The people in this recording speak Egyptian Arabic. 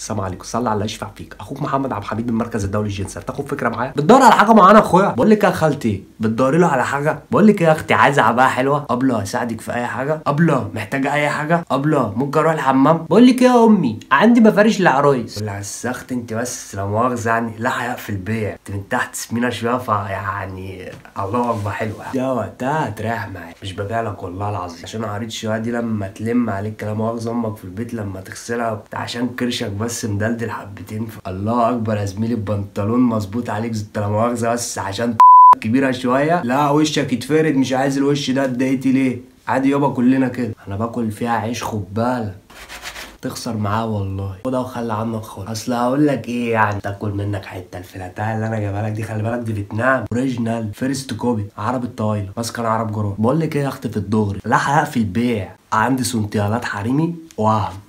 السلام عليكم صلي على الله يشفع فيك اخوك محمد عبد الحميد من المركز الدولي الجنسي تاخد فكره معايا بتدور على حاجه معينه يا اخويا بقول لك يا خالتي بتدوري له على حاجه بقول لك يا اختي عايزه عبايه حلوه ابله اساعدك في اي حاجه ابله محتاجه اي حاجه ابله ممكن اروح الحمام بقول لك يا امي عندي مفارش لعرايس ولا السخت انت بس لا مؤاخذه يعني لا حياء في البيع انت من تحت سمينه شويه فيعني الله اكبر حلوه ده وقتها هتريح معايا مش ببيع لك والله العظيم عشان قريت شويه دي لما تلم عليك كلام مؤاخذه امك في البيت لما تغسلها وبتاع عشان كرشك بس مدلدل حبتين ف... الله اكبر يا زميلي البنطلون مظبوط عليك زي لا مؤاخذه بس عشان كبيره شويه لا وشك يتفرد مش عايز الوش ده اتضايقتي ليه عادي يابا كلنا كده انا باكل فيها عيش خد بالك تخسر معاه والله خدها وخلي عنك خالص اصل هقول لك ايه يعني تاكل منك حته الفلاتايه اللي انا جايبها لك دي خلي بالك دي فيتنام اوريجينال فيرست كوبي عرب الطايله ماسكه عرب جرام بقول لك ايه يا اختي في الدغري لا حياء في البيع عندي سنتيالات حريمي وهم